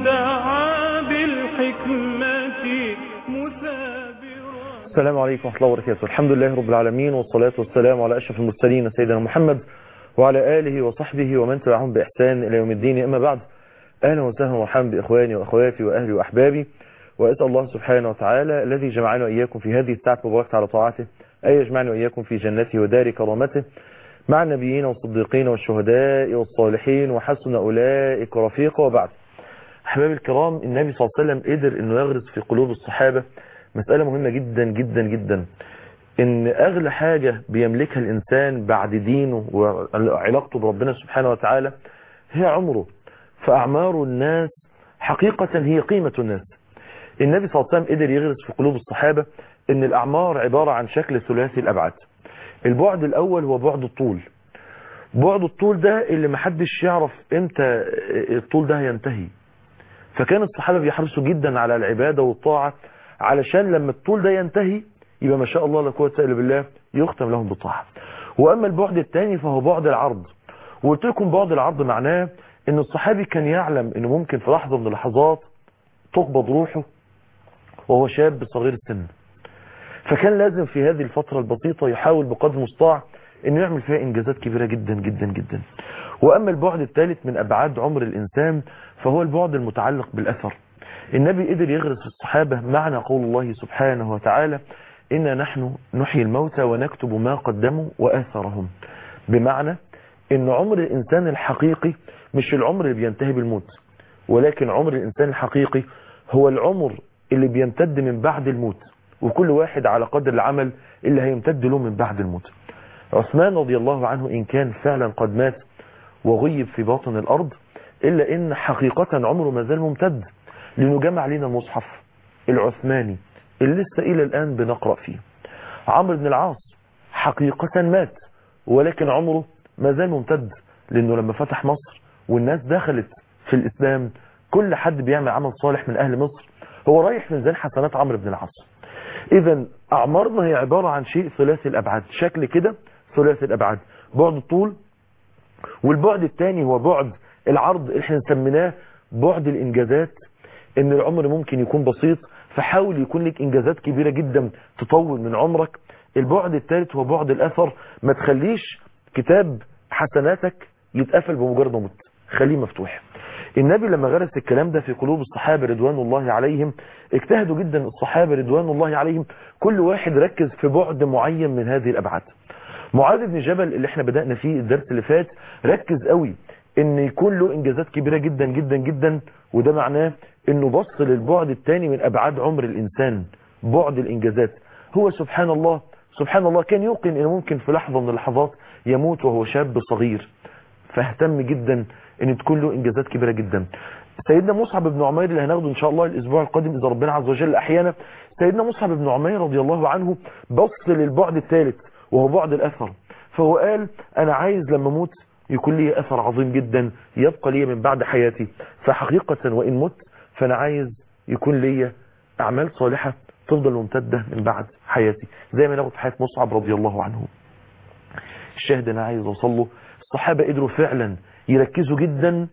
دعا بالحكمة مثابرا السلام عليكم ورحمة الله وبركاته الحمد لله رب العالمين والصلاة والسلام على أشرف المرسلين سيدنا محمد وعلى آله وصحبه ومن تبعهم بإحسان إلى يوم الدين أما بعد أهلا وسهلا ومرحبا بإخواني وأخواتي وأهلي وأحبابي وأسأل الله سبحانه وتعالى الذي جمعنا وإياكم في هذه الساعة المباركة على طاعته أن يجمعنا وإياكم في جنته ودار كرامته مع النبيين والصديقين والشهداء والصالحين وحسن أولئك رفيقا وبعد أحبابي الكرام النبي صلى الله عليه وسلم قدر أنه يغرس في قلوب الصحابة مسألة مهمة جدا جدا جدا ان اغلى حاجة بيملكها الانسان بعد دينه وعلاقته بربنا سبحانه وتعالى هي عمره فاعمار الناس حقيقة هي قيمة الناس النبي صلى الله عليه وسلم قدر يغرس في قلوب الصحابة ان الاعمار عبارة عن شكل ثلاثي الابعاد البعد الاول هو بعد الطول بعد الطول ده اللي محدش يعرف امتى الطول ده هينتهي فكان الصحابة بيحرصوا جدا على العبادة والطاعة علشان لما الطول ده ينتهي يبقى ما شاء الله لا قوه الا بالله يختم لهم بالطاعه واما البعد الثاني فهو بعد العرض وقلت لكم بعد العرض معناه ان الصحابي كان يعلم انه ممكن في لحظه من اللحظات تقبض روحه وهو شاب صغير السن فكان لازم في هذه الفتره البسيطه يحاول بقدر المستطاع انه يعمل فيها انجازات كبيره جدا جدا جدا واما البعد الثالث من ابعاد عمر الانسان فهو البعد المتعلق بالاثر النبي قدر يغرس في الصحابة معنى قول الله سبحانه وتعالى إنا نحن نحيي الموتى ونكتب ما قدموا وآثارهم بمعنى إن عمر الإنسان الحقيقي مش العمر اللي بينتهي بالموت ولكن عمر الإنسان الحقيقي هو العمر اللي بيمتد من بعد الموت وكل واحد على قدر العمل اللي هيمتد له من بعد الموت عثمان رضي الله عنه إن كان فعلا قد مات وغيب في باطن الأرض إلا إن حقيقة عمره ما زال ممتد لأنه جمع لنا المصحف العثماني اللي لسه إلى الآن بنقرأ فيه عمرو بن العاص حقيقة مات ولكن عمره ما زال ممتد لأنه لما فتح مصر والناس دخلت في الإسلام كل حد بيعمل عمل صالح من أهل مصر هو رايح في ميزان حسنات عمرو بن العاص إذا أعمارنا هي عبارة عن شيء ثلاثي الأبعاد شكل كده ثلاثي الأبعاد بعد الطول والبعد الثاني هو بعد العرض اللي احنا سميناه بعد الإنجازات ان العمر ممكن يكون بسيط فحاول يكون لك انجازات كبيرة جدا تطول من عمرك البعد الثالث هو بعد الاثر ما تخليش كتاب حسناتك يتقفل بمجرد موت خليه مفتوح النبي لما غرس الكلام ده في قلوب الصحابة رضوان الله عليهم اجتهدوا جدا الصحابة رضوان الله عليهم كل واحد ركز في بعد معين من هذه الابعاد معاذ بن جبل اللي احنا بدأنا فيه الدرس اللي فات ركز قوي ان يكون له انجازات كبيرة جدا جدا جدا وده معناه انه بص للبعد الثاني من ابعاد عمر الانسان بعد الانجازات هو سبحان الله سبحان الله كان يوقن انه ممكن في لحظة من اللحظات يموت وهو شاب صغير فاهتم جدا ان تكون له انجازات كبيرة جدا سيدنا مصعب بن عمير اللي هناخده ان شاء الله الاسبوع القادم اذا ربنا عز وجل احيانا سيدنا مصعب بن عمير رضي الله عنه بص للبعد الثالث وهو بعد الاثر فهو قال انا عايز لما اموت يكون لي اثر عظيم جدا يبقى لي من بعد حياتي فحقيقة وان مت فانا عايز يكون لي اعمال صالحة تفضل ممتدة من بعد حياتي زي ما ناخد في حياة مصعب رضي الله عنه الشاهد انا عايز اوصله الصحابة قدروا فعلا يركزوا جدا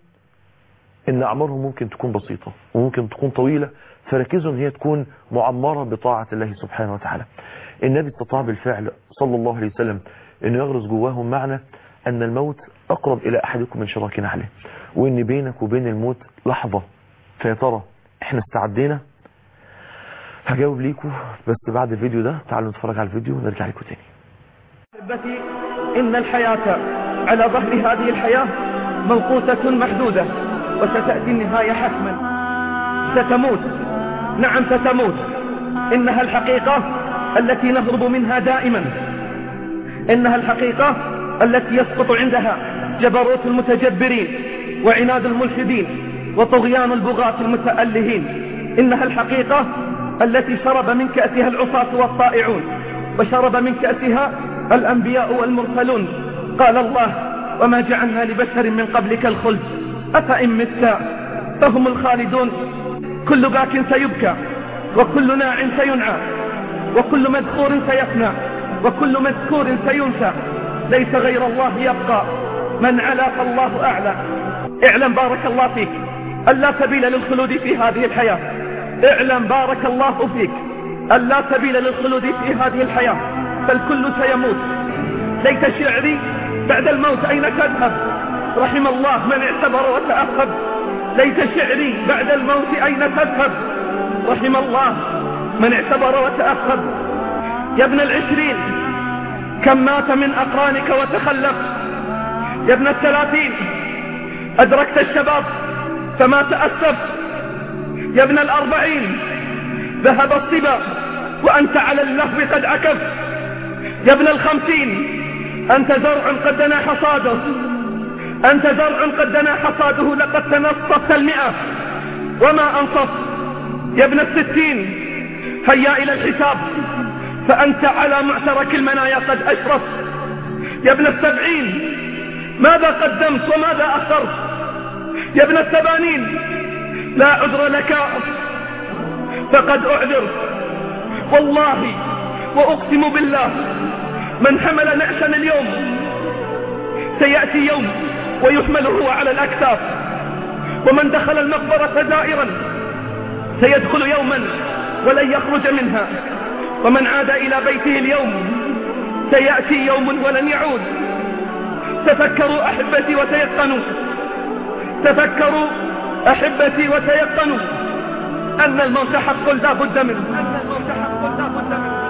ان اعمارهم ممكن تكون بسيطة وممكن تكون طويلة فركزوا ان هي تكون معمرة بطاعة الله سبحانه وتعالى النبي استطاع بالفعل صلى الله عليه وسلم انه يغرس جواهم معنى ان الموت اقرب الى احدكم من شراك نعله وان بينك وبين الموت لحظة فيا ترى احنا استعدينا هجاوب ليكم بس بعد الفيديو ده تعالوا نتفرج على الفيديو ونرجع لكم تاني أحبتي إن الحياة على ظهر هذه الحياة منقوصة محدودة وستأتي النهاية حتما ستموت نعم ستموت إنها الحقيقة التي نهرب منها دائما إنها الحقيقة التي يسقط عندها جبروت المتجبرين وعناد الملحدين وطغيان البغاة المتألهين إنها الحقيقة التي شرب من كأسها العصاة والطائعون وشرب من كأسها الأنبياء والمرسلون قال الله وما جعلنا لبشر من قبلك الخلد أفإن مت فهم الخالدون كل باك سيبكى وكل ناع سينعى وكل مذكور سيفنى وكل مذكور سينسى ليس غير الله يبقى من علا فالله أعلى اعلم بارك الله فيك أن لا سبيل للخلود في هذه الحياة اعلم بارك الله فيك أن لا سبيل للخلود في هذه الحياة فالكل سيموت ليت شعري بعد الموت أين تذهب رحم الله من اعتبر وتأخذ ليت شعري بعد الموت أين تذهب رحم الله من اعتبر وتأخذ يا ابن العشرين كم مات من أقرانك وتخلف يا ابن الثلاثين أدركت الشباب فما تأسف يا ابن الأربعين ذهب الصبا وأنت على اللهو قد عكف يا ابن الخمسين أنت زرع قد دنا حصاده أنت زرع قد دنا حصاده لقد تنصفت المئة وما أنصف يا ابن الستين هيا إلى الحساب فأنت على معترك المنايا قد أشرف يا ابن السبعين ماذا قدمت وماذا أخرت يا ابن الثمانين لا عذر لك فقد أعذر والله وأقسم بالله من حمل نعشا اليوم سيأتي يوم ويحمل هو على الأكتاف ومن دخل المقبرة زائرا سيدخل يوما ولن يخرج منها ومن عاد إلى بيته اليوم سيأتي يوم ولن يعود تفكروا أحبتي وتيقنوا تفكروا أحبتي وتيقنوا أن الموت حق لا بد منه أن الموت حق لا بد منه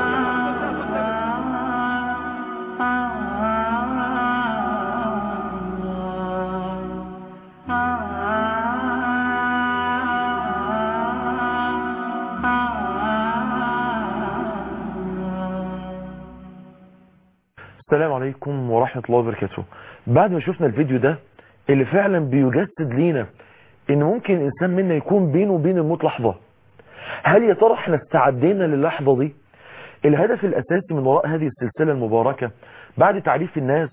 السلام عليكم ورحمة الله وبركاته بعد ما شفنا الفيديو ده اللي فعلا بيجسد لينا ان ممكن الانسان منا يكون بينه وبين الموت لحظة هل يا ترى احنا استعدينا للحظة دي الهدف الاساسي من وراء هذه السلسلة المباركة بعد تعريف الناس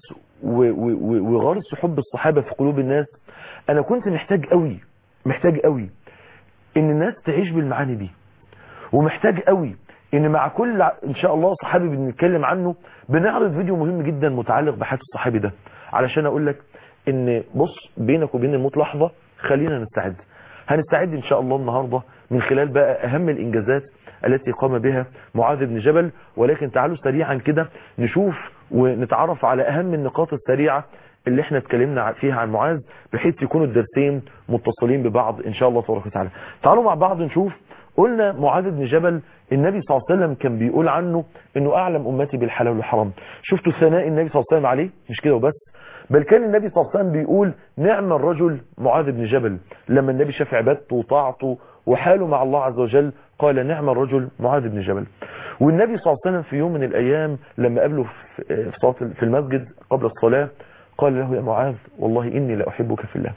وغرس حب الصحابة في قلوب الناس انا كنت محتاج قوي محتاج قوي ان الناس تعيش بالمعاني دي ومحتاج قوي ان مع كل ان شاء الله صحابي بنتكلم عنه بنعرض فيديو مهم جدا متعلق بحياة الصحابي ده علشان اقول لك ان بص بينك وبين الموت لحظة خلينا نستعد هنستعد ان شاء الله النهاردة من خلال بقى اهم الانجازات التي قام بها معاذ بن جبل ولكن تعالوا سريعا كده نشوف ونتعرف على اهم النقاط السريعة اللي احنا اتكلمنا فيها عن معاذ بحيث يكونوا الدرسين متصلين ببعض ان شاء الله تبارك وتعالى تعالوا مع بعض نشوف قلنا معاذ بن جبل النبي صلى الله عليه وسلم كان بيقول عنه انه اعلم امتي بالحلال والحرام شفتوا ثناء النبي صلى الله عليه وسلم عليه مش كده وبس بل كان النبي صلى الله عليه وسلم بيقول نعم الرجل معاذ بن جبل لما النبي شاف عبادته وطاعته وحاله مع الله عز وجل قال نعم الرجل معاذ بن جبل والنبي صلى الله عليه وسلم في يوم من الايام لما قابله في صلاه في المسجد قبل الصلاه قال له يا معاذ والله اني لاحبك في الله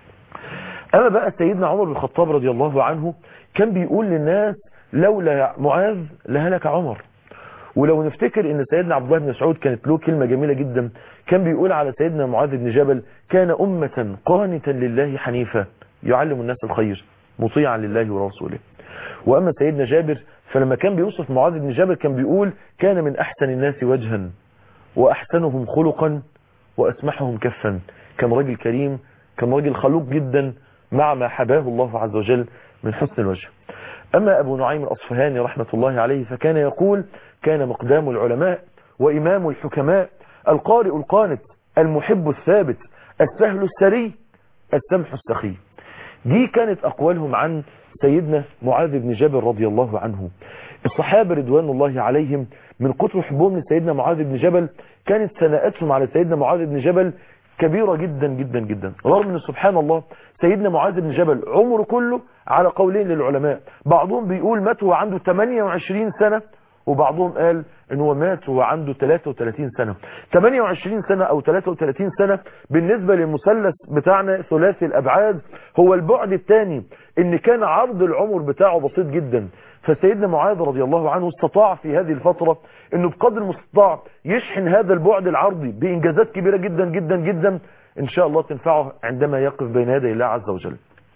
اما بقى سيدنا عمر بن الخطاب رضي الله عنه كان بيقول للناس لولا معاذ لهلك عمر ولو نفتكر ان سيدنا عبد الله بن مسعود كانت له كلمة جميلة جدا كان بيقول على سيدنا معاذ بن جبل كان أمة قانتا لله حنيفا يعلم الناس الخير مطيعا لله ورسوله وأما سيدنا جابر فلما كان بيوصف معاذ بن جبل كان بيقول كان من أحسن الناس وجها وأحسنهم خلقا وأسمحهم كفا كان راجل كريم كان راجل خلوق جدا مع ما حباه الله عز وجل من حسن الوجه أما أبو نعيم الأصفهاني رحمة الله عليه فكان يقول كان مقدام العلماء وإمام الحكماء القارئ القانت المحب الثابت السهل السري السمح السخي دي كانت أقوالهم عن سيدنا معاذ بن جبل رضي الله عنه الصحابة رضوان الله عليهم من كتر حبهم لسيدنا معاذ بن جبل كانت ثناءتهم على سيدنا معاذ بن جبل كبيرة جدا جدا جدا رغم ان سبحان الله سيدنا معاذ بن جبل عمره كله على قولين للعلماء بعضهم بيقول مات وهو عنده 28 سنة وبعضهم قال ان هو مات وهو عنده 33 سنة 28 سنة او 33 سنة بالنسبة للمثلث بتاعنا ثلاثي الابعاد هو البعد الثاني ان كان عرض العمر بتاعه بسيط جدا فسيدنا معاذ رضي الله عنه استطاع في هذه الفترة انه بقدر المستطاع يشحن هذا البعد العرضي بانجازات كبيرة جدا جدا جدا ان شاء الله تنفعه عندما يقف بين يدي الله عز وجل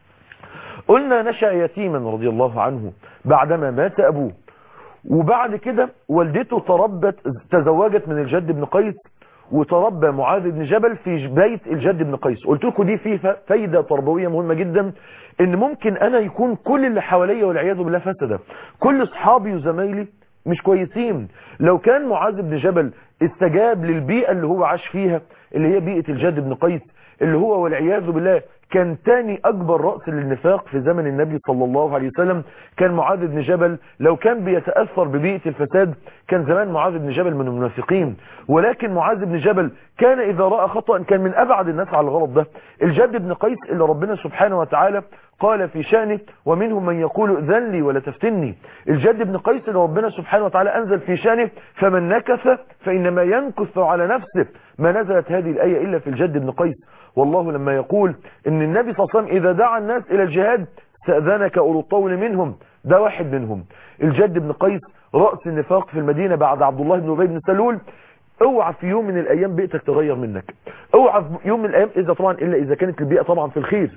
قلنا نشأ يتيما رضي الله عنه بعدما مات ابوه وبعد كده والدته تربت تزوجت من الجد بن قيس وتربى معاذ بن جبل في بيت الجد بن قيس قلت لكم دي فيه فايدة تربوية مهمة جدا ان ممكن انا يكون كل اللي حواليا والعياذ بالله فسد كل اصحابي وزمايلي مش كويسين لو كان معاذ بن جبل استجاب للبيئة اللي هو عاش فيها اللي هي بيئة الجد بن قيس اللي هو والعياذ بالله كان تاني أكبر رأس للنفاق في زمن النبي صلى الله عليه وسلم كان معاذ بن جبل لو كان بيتأثر ببيئة الفساد كان زمان معاذ بن جبل من المنافقين ولكن معاذ بن جبل كان إذا رأى خطأ كان من أبعد الناس على الغلط ده الجد بن قيس اللي ربنا سبحانه وتعالى قال في شانه ومنهم من يقول اذن لي ولا تفتني الجد بن قيس اللي ربنا سبحانه وتعالى أنزل في شانه فمن نكث فإنما ينكث على نفسه ما نزلت هذه الآية إلا في الجد بن قيس والله لما يقول ان النبي صلى الله عليه وسلم اذا دعا الناس الى الجهاد استأذنك اولو الطول منهم ده واحد منهم الجد بن قيس رأس النفاق في المدينة بعد عبد الله بن ابي بن سلول اوعى في يوم من الايام بيئتك تغير منك اوعى في يوم من الايام اذا طبعا الا اذا كانت البيئة طبعا في الخير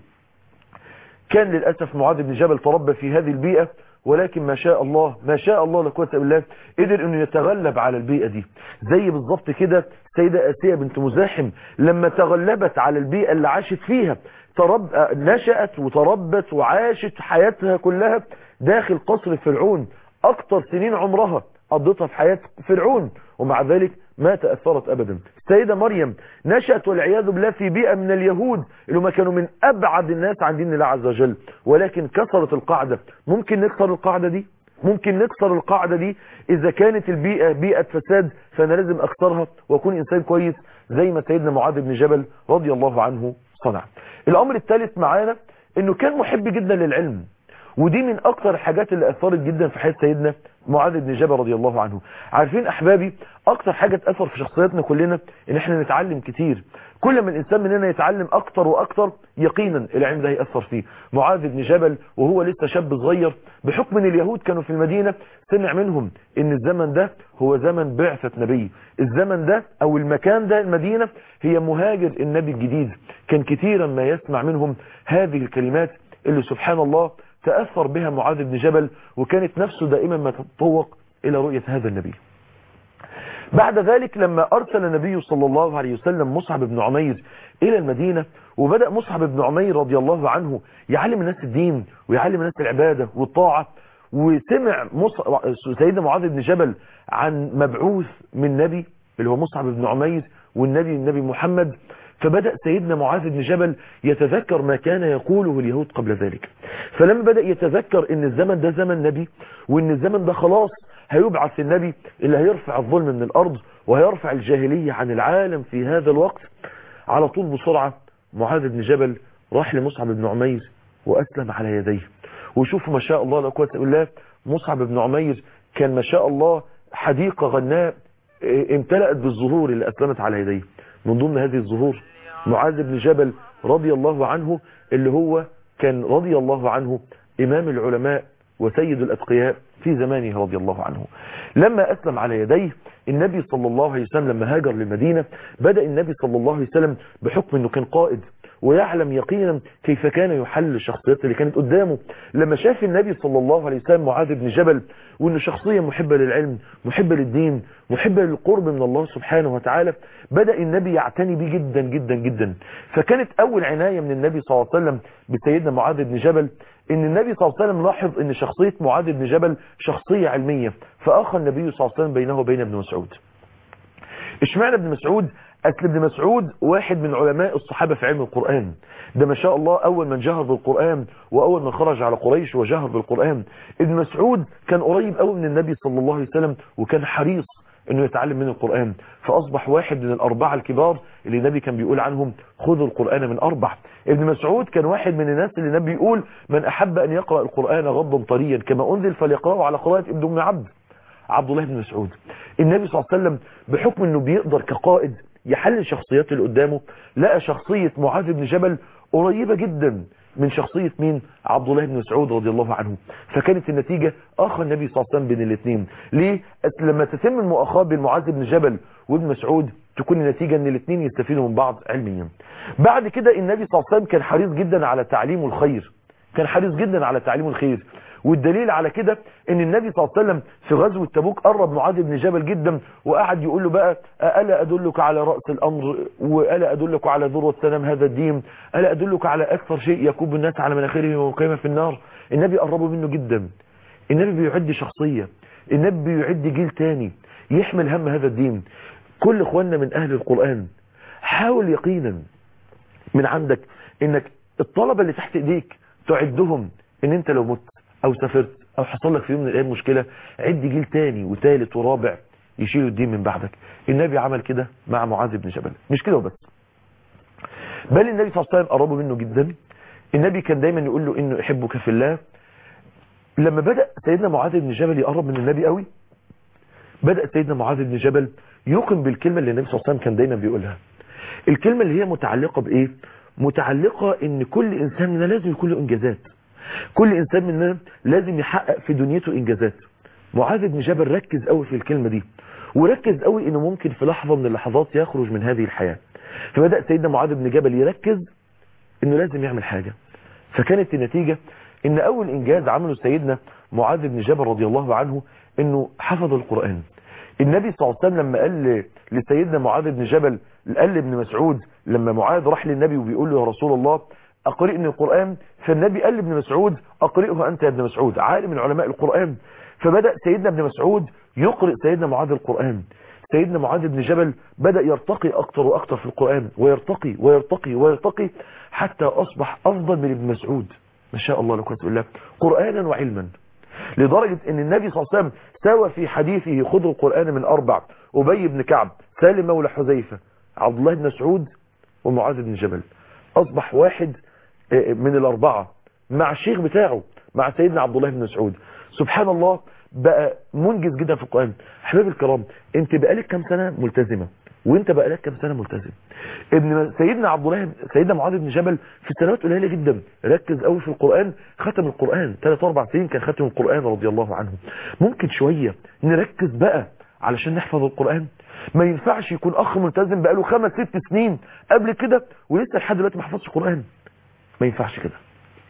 كان للأسف معاذ بن جبل تربى في هذه البيئة ولكن ما شاء الله ما شاء الله لا قوه الا بالله قدر انه يتغلب على البيئة دي زي بالظبط كده سيدة آسيا بنت مزاحم لما تغلبت على البيئة اللي عاشت فيها ترب... نشأت وتربت وعاشت حياتها كلها داخل قصر فرعون اكتر سنين عمرها قضتها في حياة فرعون ومع ذلك ما تأثرت أبدا السيدة مريم نشأت والعياذ بالله في بيئة من اليهود اللي هم كانوا من أبعد الناس عن دين الله عز وجل ولكن كسرت القاعدة ممكن نكسر القاعدة دي ممكن نكسر القاعدة دي إذا كانت البيئة بيئة فساد فأنا لازم أكسرها وأكون إنسان كويس زي ما سيدنا معاذ بن جبل رضي الله عنه صنع الأمر الثالث معانا إنه كان محب جدا للعلم ودي من اكتر الحاجات اللي اثرت جدا في حياة سيدنا معاذ بن جبل رضي الله عنه عارفين احبابي اكتر حاجة تأثر في شخصياتنا كلنا ان احنا نتعلم كتير كل ما الانسان مننا يتعلم اكتر واكتر يقينا العلم ده هيأثر فيه معاذ بن جبل وهو لسه شاب صغير بحكم ان اليهود كانوا في المدينة سمع منهم ان الزمن ده هو زمن بعثة نبي الزمن ده او المكان ده المدينة هي مهاجر النبي الجديد كان كثيرا ما يسمع منهم هذه الكلمات اللي سبحان الله تأثر بها معاذ بن جبل وكانت نفسه دائما ما تتطوق إلى رؤية هذا النبي بعد ذلك لما أرسل النبي صلى الله عليه وسلم مصعب بن عمير إلى المدينة وبدأ مصعب بن عمير رضي الله عنه يعلم الناس الدين ويعلم الناس العبادة والطاعة وسمع سيدنا معاذ بن جبل عن مبعوث من نبي اللي هو مصعب بن عمير والنبي النبي محمد فبدأ سيدنا معاذ بن جبل يتذكر ما كان يقوله اليهود قبل ذلك فلما بدأ يتذكر ان الزمن ده زمن نبي وان الزمن ده خلاص هيبعث النبي اللي هيرفع الظلم من الارض وهيرفع الجاهلية عن العالم في هذا الوقت على طول بسرعة معاذ بن جبل راح لمصعب بن عمير واسلم على يديه وشوفوا ما شاء الله لا قوه الا بالله مصعب بن عمير كان ما شاء الله حديقة غناء امتلأت بالزهور اللي اسلمت على يديه من ضمن هذه الظهور معاذ بن جبل رضي الله عنه اللي هو كان رضي الله عنه إمام العلماء وسيد الأتقياء في زمانه رضي الله عنه لما أسلم على يديه النبي صلى الله عليه وسلم لما هاجر للمدينة بدأ النبي صلى الله عليه وسلم بحكم أنه كان قائد ويعلم يقينا كيف كان يحل الشخصيات اللي كانت قدامه لما شاف النبي صلى الله عليه وسلم معاذ بن جبل وانه شخصية محبة للعلم محبة للدين محبة للقرب من الله سبحانه وتعالى بدأ النبي يعتني بيه جدا جدا جدا فكانت اول عناية من النبي صلى الله عليه وسلم بسيدنا معاذ بن جبل ان النبي صلى الله عليه وسلم لاحظ ان شخصية معاذ بن جبل شخصية علمية فاخى النبي صلى الله عليه وسلم بينه وبين ابن مسعود اشمعنى ابن مسعود أصل ابن مسعود واحد من علماء الصحابة في علم القرآن ده ما شاء الله أول من جهر بالقرآن وأول من خرج على قريش وجهر بالقرآن ابن مسعود كان قريب قوي من النبي صلى الله عليه وسلم وكان حريص انه يتعلم من القرآن فاصبح واحد من الاربعة الكبار اللي النبي كان بيقول عنهم خذوا القرآن من اربع ابن مسعود كان واحد من الناس اللي النبي يقول من احب ان يقرأ القرآن غضا طريا كما انزل فليقرأه على قراءة ابن ام عبد عبد الله بن مسعود النبي صلى الله عليه وسلم بحكم انه بيقدر كقائد يحل الشخصيات اللي قدامه لقى شخصية معاذ بن جبل قريبة جدا من شخصية مين عبد الله بن مسعود رضي الله عنه فكانت النتيجة اخى النبي صلى الله عليه وسلم بين الاثنين ليه لما تتم المؤاخاة بين معاذ بن جبل وابن مسعود تكون النتيجة ان الاثنين يستفيدوا من بعض علميا بعد كده النبي صلى الله عليه وسلم كان حريص جدا على تعليم الخير كان حريص جدا على تعليم الخير والدليل على كده ان النبي صلى الله عليه وسلم في غزوة تبوك قرب معاذ بن جبل جدا وقعد يقول له بقى ألا أدلك على رأس الأمر وألا أدلك على ذروة سلام هذا الدين ألا أدلك على أكثر شيء يكب الناس على مناخرهم وقيمة في النار النبي قربه منه جدا النبي بيعد شخصية النبي بيعد جيل تاني يحمل هم هذا الدين كل اخواننا من اهل القرآن حاول يقينا من عندك انك الطلبة اللي تحت ايديك تعدهم ان انت لو مت او سافرت او حصل لك في يوم من الايام مشكلة عد جيل تاني وثالث ورابع يشيلوا الدين من بعدك النبي عمل كده مع معاذ بن جبل مش كده وبس بل النبي صلى الله عليه وسلم قربه منه جدا النبي كان دايما يقول له انه يحبك في الله لما بدأ سيدنا معاذ بن جبل يقرب من النبي قوي بدأ سيدنا معاذ بن جبل يقم بالكلمة اللي النبي صلى الله عليه وسلم كان دايما بيقولها الكلمة اللي هي متعلقة بإيه متعلقة ان كل انسان مننا لازم يكون له انجازات كل انسان مننا لازم يحقق في دنيته انجازات معاذ بن جبل ركز قوي في الكلمة دي وركز قوي انه ممكن في لحظة من اللحظات يخرج من هذه الحياة فبدأ سيدنا معاذ بن جبل يركز انه لازم يعمل حاجة فكانت النتيجة ان اول انجاز عمله سيدنا معاذ بن جبل رضي الله عنه انه حفظ القرآن النبي صلى الله عليه وسلم لما قال لسيدنا معاذ بن جبل قال لابن مسعود لما معاذ راح للنبي وبيقول له يا رسول الله اقرئني القرآن فالنبي قال لابن مسعود اقرئه انت يا ابن مسعود عالم من علماء القرآن فبدأ سيدنا ابن مسعود يقرئ سيدنا معاذ القرآن سيدنا معاذ بن جبل بدأ يرتقي أكتر وأكتر في القرآن ويرتقي ويرتقي ويرتقي حتى أصبح أفضل من ابن مسعود ما شاء الله لك الله قرآنا وعلما لدرجة ان النبي صلى الله عليه وسلم سوى في حديثه خذ القرآن من أربع أبي بن كعب سالم مولى حذيفة عبد الله بن مسعود ومعاذ بن جبل أصبح واحد من الأربعة مع الشيخ بتاعه مع سيدنا عبد الله بن مسعود سبحان الله بقى منجز جدا في القرآن احبابي الكرام انت بقالك كام سنة ملتزمة وانت بقالك كام سنة ملتزم ابن سيدنا عبد الله سيدنا معاذ بن جبل في سنوات قليله جدا ركز قوي في القرآن ختم القرآن 3 4 سنين كان ختم القرآن رضي الله عنه ممكن شوية نركز بقى علشان نحفظ القرآن ما ينفعش يكون اخ ملتزم بقاله خمس ست سنين قبل كده ولسه لحد دلوقتي ما حفظش القرآن ما ينفعش كده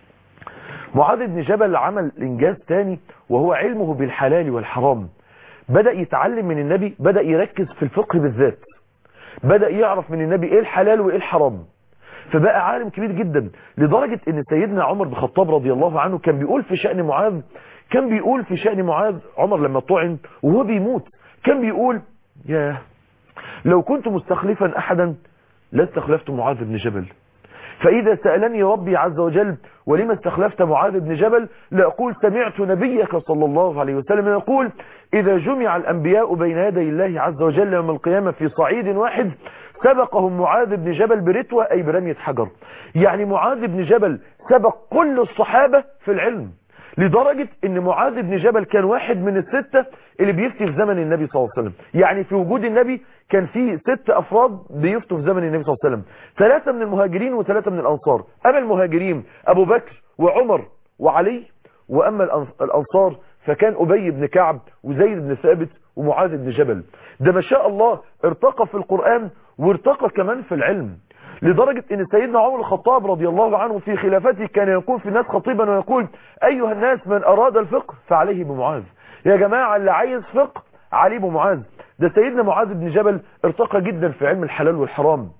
معاذ بن جبل عمل انجاز تاني وهو علمه بالحلال والحرام بدأ يتعلم من النبي بدأ يركز في الفقه بالذات بدأ يعرف من النبي ايه الحلال وايه الحرام فبقى عالم كبير جدا لدرجة ان سيدنا عمر بن الخطاب رضي الله عنه كان بيقول في شأن معاذ كان بيقول في شأن معاذ عمر لما طعن وهو بيموت كان بيقول يا لو كنت مستخلفا احدا لاستخلفت معاذ بن جبل فإذا سألني ربي عز وجل ولما استخلفت معاذ بن جبل لأقول سمعت نبيك صلى الله عليه وسلم يقول إذا جمع الأنبياء بين يدي الله عز وجل يوم القيامة في صعيد واحد سبقهم معاذ بن جبل برتوة أي برمية حجر يعني معاذ بن جبل سبق كل الصحابة في العلم لدرجة ان معاذ بن جبل كان واحد من الستة اللي بيفتي في زمن النبي صلى الله عليه وسلم يعني في وجود النبي كان في ست افراد بيفتوا في زمن النبي صلى الله عليه وسلم ثلاثة من المهاجرين وثلاثة من الانصار اما المهاجرين ابو بكر وعمر وعلي واما الانصار فكان ابي بن كعب وزيد بن ثابت ومعاذ بن جبل ده ما شاء الله ارتقى في القرآن وارتقى كمان في العلم لدرجة ان سيدنا عمر الخطاب رضي الله عنه في خلافته كان يقول في الناس خطيبا ويقول ايها الناس من اراد الفقه فعليه بمعاذ يا جماعة اللي عايز فقه عليه بمعاذ ده سيدنا معاذ بن جبل ارتقى جدا في علم الحلال والحرام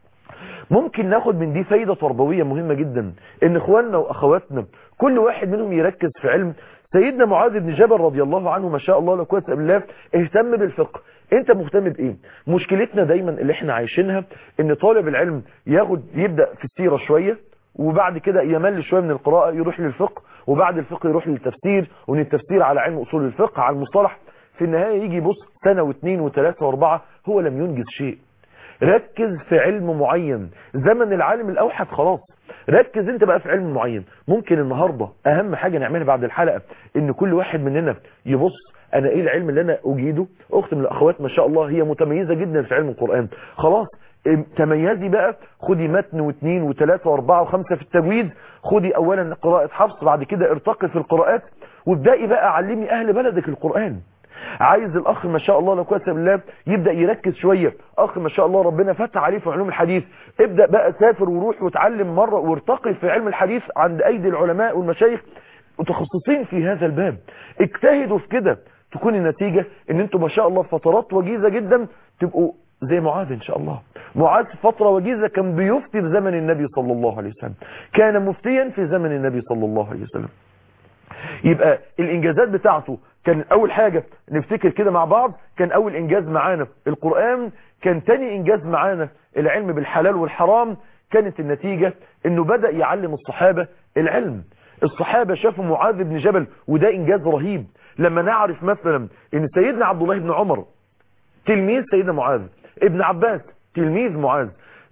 ممكن ناخد من دي فايدة تربوية مهمة جدا ان اخواننا واخواتنا كل واحد منهم يركز في علم سيدنا معاذ بن جبل رضي الله عنه ما شاء الله لا قوه الا بالله اهتم بالفقه انت مهتم بايه مشكلتنا دايما اللي احنا عايشينها ان طالب العلم ياخد يبدا في السيره شويه وبعد كده يمل شويه من القراءه يروح للفقه وبعد الفقه يروح للتفسير ومن التفسير على علم اصول الفقه على المصطلح في النهايه يجي يبص سنه واثنين وثلاثه واربعه هو لم ينجز شيء ركز في علم معين زمن العالم الاوحد خلاص ركز انت بقى في علم معين ممكن النهاردة اهم حاجة نعملها بعد الحلقة ان كل واحد مننا يبص انا ايه العلم اللي انا اجيده اخت من الاخوات ما شاء الله هي متميزة جدا في علم القرآن خلاص تميزي بقى خدي متن واثنين وثلاثة واربعة وخمسة في التجويد خدي اولا قراءة حفص بعد كده ارتقي في القراءات وابدأي بقى علمي اهل بلدك القرآن عايز الاخ ما شاء الله لا قوه الا بالله يبدا يركز شويه اخ ما شاء الله ربنا فتح عليه في علوم الحديث ابدا بقى سافر وروح وتعلم مره وارتقي في علم الحديث عند ايدي العلماء والمشايخ متخصصين في هذا الباب اجتهدوا في كده تكون النتيجة ان انتم ما شاء الله في فترات وجيزة جدا تبقوا زي معاذ ان شاء الله معاذ في فترة وجيزة كان بيفتي في زمن النبي صلى الله عليه وسلم كان مفتيا في زمن النبي صلى الله عليه وسلم يبقى الانجازات بتاعته كان اول حاجة نفتكر كده مع بعض كان اول انجاز معانا القرآن كان تاني انجاز معانا العلم بالحلال والحرام كانت النتيجة انه بدأ يعلم الصحابة العلم الصحابة شافوا معاذ بن جبل وده انجاز رهيب لما نعرف مثلا ان سيدنا عبد الله بن عمر تلميذ سيدنا معاذ ابن عباس تلميذ معاذ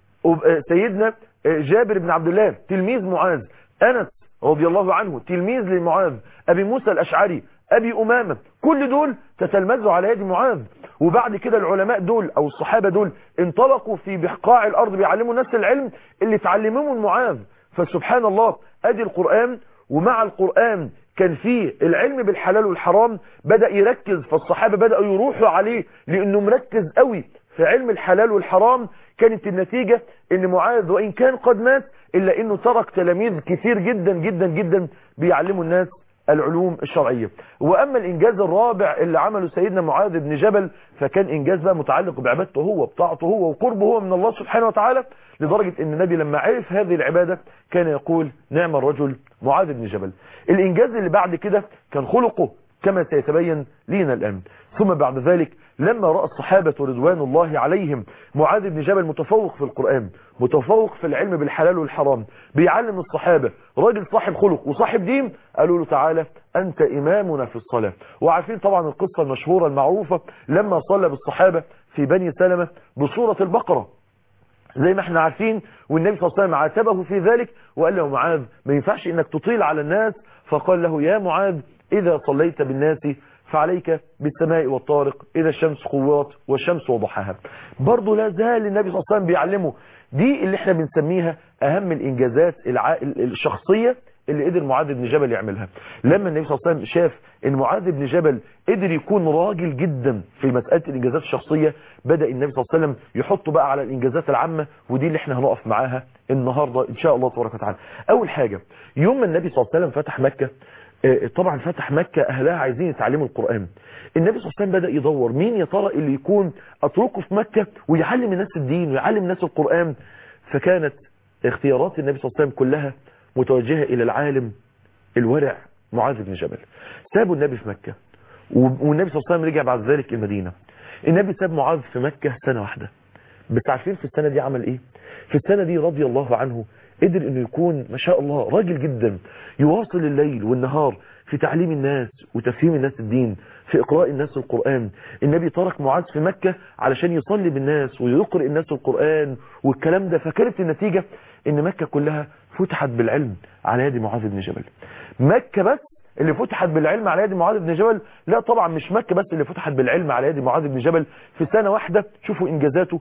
سيدنا جابر بن عبد الله تلميذ معاذ انس رضي الله عنه تلميذ لمعاذ ابي موسى الاشعري ابي امامه كل دول تتلمذوا على يد معاذ وبعد كده العلماء دول او الصحابه دول انطلقوا في بقاع الارض بيعلموا الناس العلم اللي اتعلموه من معاذ فسبحان الله ادي القران ومع القرآن كان فيه العلم بالحلال والحرام بدأ يركز فالصحابة بدأوا يروحوا عليه لأنه مركز قوي في علم الحلال والحرام كانت النتيجة ان معاذ وإن كان قد مات إلا أنه ترك تلاميذ كثير جدا جدا جدا بيعلموا الناس العلوم الشرعية وأما الإنجاز الرابع اللي عمله سيدنا معاذ بن جبل فكان إنجاز بقى متعلق بعبادته هو بطاعته هو وقربه هو من الله سبحانه وتعالى لدرجة أن النبي لما عرف هذه العبادة كان يقول نعم الرجل معاذ بن جبل الإنجاز اللي بعد كده كان خلقه كما سيتبين لينا الآن ثم بعد ذلك لما رأى الصحابة رضوان الله عليهم معاذ بن جبل متفوق في القرآن متفوق في العلم بالحلال والحرام بيعلم الصحابة راجل صاحب خلق وصاحب دين قالوا له تعالى أنت إمامنا في الصلاة وعارفين طبعا القصة المشهورة المعروفة لما صلى بالصحابة في بني سلمة بصورة البقرة زي ما احنا عارفين والنبي صلى الله عليه وسلم عاتبه في ذلك وقال له معاذ ما ينفعش انك تطيل على الناس فقال له يا معاذ اذا صليت بالناس فعليك بالسماء والطارق اذا الشمس قوات والشمس وضحاها برضه لا زال النبي صلى الله عليه وسلم بيعلمه دي اللي احنا بنسميها اهم الانجازات الع... الشخصية اللي قدر معاذ بن جبل يعملها لما النبي صلى الله عليه وسلم شاف ان معاذ بن جبل قدر يكون راجل جدا في مسألة الانجازات الشخصية بدأ النبي صلى الله عليه وسلم يحطه بقى على الانجازات العامة ودي اللي احنا هنقف معاها النهاردة ان شاء الله تبارك وتعالى اول حاجة يوم ما النبي صلى الله عليه وسلم فتح مكة طبعا فتح مكة اهلها عايزين يتعلموا القرآن النبي صلى الله عليه وسلم بدأ يدور مين يا ترى اللي يكون اتركه في مكة ويعلم الناس الدين ويعلم الناس القرآن فكانت اختيارات النبي صلى الله عليه وسلم كلها متوجهة إلى العالم الورع معاذ بن جبل سابوا النبي في مكة والنبي صلى الله عليه وسلم رجع بعد ذلك المدينة النبي ساب معاذ في مكة سنة واحدة بس عارفين في السنة دي عمل ايه في السنة دي رضي الله عنه قدر انه يكون ما شاء الله راجل جدا يواصل الليل والنهار في تعليم الناس وتفهيم الناس الدين في اقراء الناس القرآن النبي ترك معاذ في مكة علشان يصلي بالناس ويقرئ الناس القرآن والكلام ده فكانت النتيجة ان مكة كلها فتحت بالعلم على يد معاذ بن جبل مكة بس اللي فتحت بالعلم على يد معاذ بن جبل لا طبعا مش مكة بس اللي فتحت بالعلم على يد معاذ بن جبل في سنة واحدة شوفوا انجازاته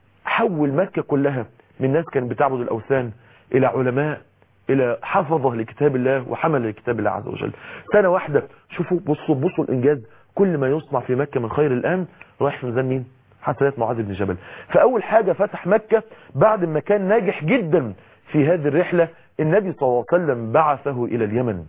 حول مكة كلها من ناس كانت بتعبد الاوثان الى علماء الى حفظه لكتاب الله وحمل لكتاب الله عز وجل سنة واحدة شوفوا بصوا بصوا الانجاز كل ما يصنع في مكة من خير الان رايح في ميزان مين حسنات معاذ بن جبل فاول حاجة فتح مكة بعد ما كان ناجح جدا في هذه الرحلة النبي صلى الله عليه وسلم بعثه الى اليمن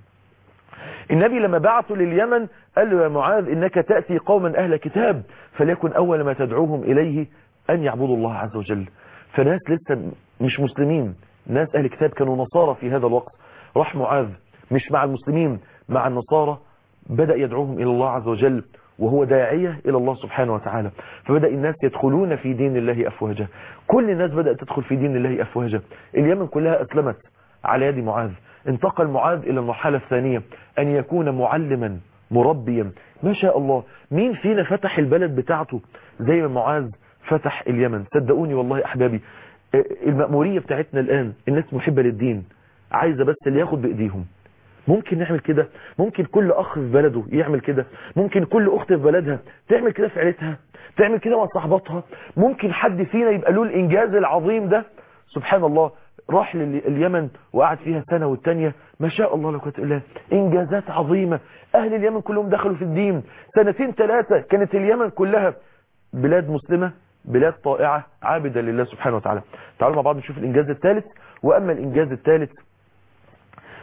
النبي لما بعثه لليمن قال له يا معاذ انك تأتي قوما اهل كتاب فليكن اول ما تدعوهم اليه ان يعبدوا الله عز وجل فناس لسه مش مسلمين ناس اهل كتاب كانوا نصارى في هذا الوقت راح معاذ مش مع المسلمين مع النصارى بدأ يدعوهم الى الله عز وجل وهو داعية إلى الله سبحانه وتعالى فبدأ الناس يدخلون في دين الله أفواجا كل الناس بدأت تدخل في دين الله أفواجا اليمن كلها أسلمت على يد معاذ انتقل معاذ إلى المرحلة الثانية أن يكون معلما مربيا ما شاء الله مين فينا فتح البلد بتاعته زي ما معاذ فتح اليمن صدقوني والله أحبابي المأمورية بتاعتنا الآن الناس محبة للدين عايزة بس اللي ياخد بإيديهم ممكن نعمل كده ممكن كل اخ في بلده يعمل كده ممكن كل اخت في بلدها تعمل كده في عيلتها تعمل كده مع صاحباتها ممكن حد فينا يبقى له الانجاز العظيم ده سبحان الله راح لليمن وقعد فيها سنة والتانية ما شاء الله لو كنت الله انجازات عظيمة اهل اليمن كلهم دخلوا في الدين سنتين ثلاثة كانت اليمن كلها بلاد مسلمة بلاد طائعة عابدة لله سبحانه وتعالى تعالوا مع بعض نشوف الانجاز الثالث واما الانجاز الثالث